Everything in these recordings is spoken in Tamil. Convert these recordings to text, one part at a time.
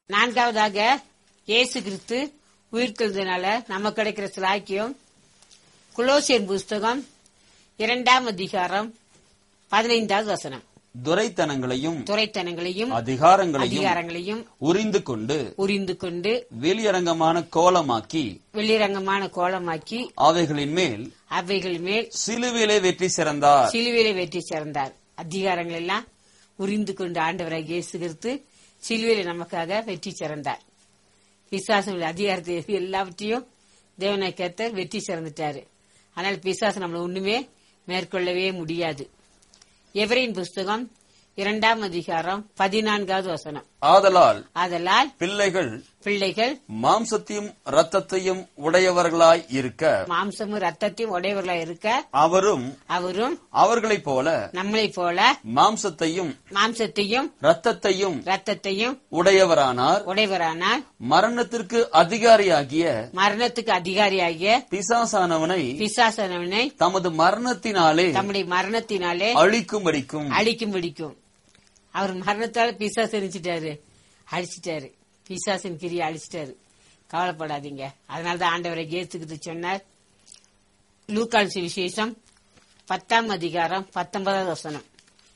நான்காவதாக இயேசு கிறிஸ்து உயிர்த்தெழுந்தனால நமக்கு கிடைக்கிற சிலாக்கியம் குலோசியன் புஸ்தகம் இரண்டாம் அதிகாரம் பதினைந்தாவது வசனம் துரைத்தனங்களையும் துரைத்தனங்களையும் அதிகாரங்களையும் அதிகாரங்களையும் உரிந்து கொண்டு உரிந்து கொண்டு வெளியரங்கமான கோலமாக்கி வெளிரங்கமான கோலமாக்கி அவைகளின் மேல் அவைகள் மேல் சிலுவிலே வெற்றி சிறந்தார் சிலுவையில வெற்றி சேர்ந்தார் அதிகாரங்கள் எல்லாம் உரிந்து கொண்டு ஆண்டவராக இயேசு கிறிஸ்து சிலுவையில நமக்காக வெற்றி சிறந்தார் பிசாசனுடைய அதிகாரத்தை எல்லாவற்றையும் தேவனை கேத்த வெற்றி சிறந்துட்டாரு ஆனால் பிசாசு நம்மளை ஒண்ணுமே மேற்கொள்ளவே முடியாது எவரின் புஸ்தகம் இரண்டாம் அதிகாரம் பதினான்காவது வசனம் ஆதலால் ஆதலால் பிள்ளைகள் பிள்ளைகள் மாம்சத்தையும் இரத்தத்தையும் உடையவர்களாய் இருக்க மாம்சமும் ரத்தத்தையும் உடையவர்களாக இருக்க அவரும் அவரும் அவர்களைப் போல நம்மளைப் போல மாம்சத்தையும் மாம்சத்தையும் இரத்தத்தையும் ரத்தத்தையும் உடையவரானார் உடையவரானால் மரணத்திற்கு அதிகாரியாகிய மரணத்துக்கு அதிகாரியாகிய பிசாசானவனை பிசாசனவனை தமது மரணத்தினாலே தம்முடைய மரணத்தினாலே அழிக்கும்படிக்கும் அழிக்கும் பிடிக்கும் அவர் மரணத்தால பிசாசு எரிச்சிட்டாரு அழிச்சிட்டாரு பிசாசின் கிரியை அழிச்சிட்டாரு கவலைப்படாதீங்க அதனாலதான் ஆண்டவரை கேத்துக்கிட்டு சொன்னார் லூக்கான் விசேஷம் பத்தாம் அதிகாரம் பத்தொன்பதாவது வசனம்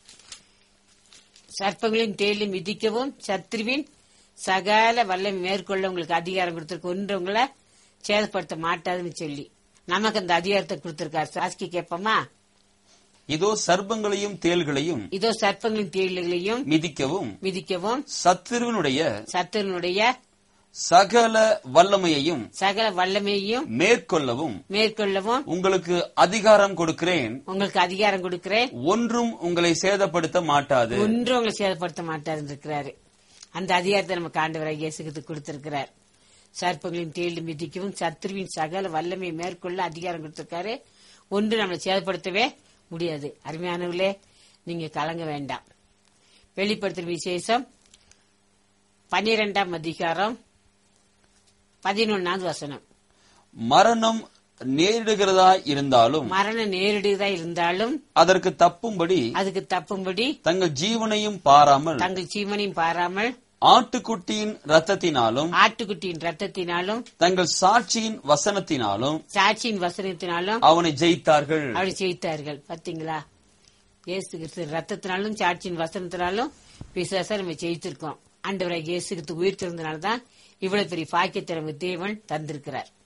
சர்ப்பங்களின் தேலும் மிதிக்கவும் சத்ருவின் சகல வல்லம் மேற்கொள்ள உங்களுக்கு அதிகாரம் கொடுத்திருக்க ஒன்றவங்கள சேதப்படுத்த மாட்டாதுன்னு சொல்லி நமக்கு அந்த அதிகாரத்தை கொடுத்திருக்காரு சாஸ்கி கேட்போமா இதோ சர்ப்பங்களையும் தேள்களையும் இதோ சர்ப்பங்களின் தேயிலைகளையும் மிதிக்கவும் மிதிக்கவும் சத்துருவினுடைய சத்துருனுடைய சகல வல்லமையையும் சகல வல்லமையையும் மேற்கொள்ளவும் மேற்கொள்ளவும் உங்களுக்கு அதிகாரம் கொடுக்கிறேன் உங்களுக்கு அதிகாரம் கொடுக்கிறேன் ஒன்றும் உங்களை சேதப்படுத்த மாட்டாது ஒன்று உங்களை சேதப்படுத்த மாட்டார் இருக்கிறாரு அந்த அதிகாரத்தை நமக்கு ஆண்டவராக இயேசுக்கு கொடுத்திருக்கிறார் சர்ப்பங்களின் தேடி மிதிக்கவும் சத்துருவின் சகல வல்லமை மேற்கொள்ள அதிகாரம் கொடுத்திருக்காரு ஒன்று நம்மளை சேதப்படுத்தவே முடியாது அருமையானவர்களே நீங்க கலங்க வேண்டாம் வெளிப்படுத்தும் விசேஷம் பன்னிரெண்டாம் அதிகாரம் பதினொன்னாவது வசனம் மரணம் நேரிடுகிறதா இருந்தாலும் மரணம் நேரடியதா இருந்தாலும் அதற்கு தப்பும்படி அதுக்கு தப்பும்படி தங்கள் ஜீவனையும் பாராமல் தங்கள் ஜீவனையும் பாராமல் ஆட்டுக்குட்டியின் ரத்தத்தினாலும் ஆட்டுக்குட்டியின் ரத்தத்தினாலும் தங்கள் சாட்சியின் வசனத்தினாலும் சாட்சியின் வசனத்தினாலும் அவனை ஜெயித்தார்கள் அவளை ஜெயித்தார்கள் பாத்தீங்களா இயேசு கிறிஸ்து ரத்தத்தினாலும் சாட்சியின் வசனத்தினாலும் விசுவாசம் நம்ம ஜெயித்திருக்கோம் ஆண்டவராக இயேசு கிறிஸ்து உயிர் திறந்தனால்தான் இவ்வளவு பெரிய பாக்கியத்தை நமக்கு தேவன் தந்திருக்கிறார்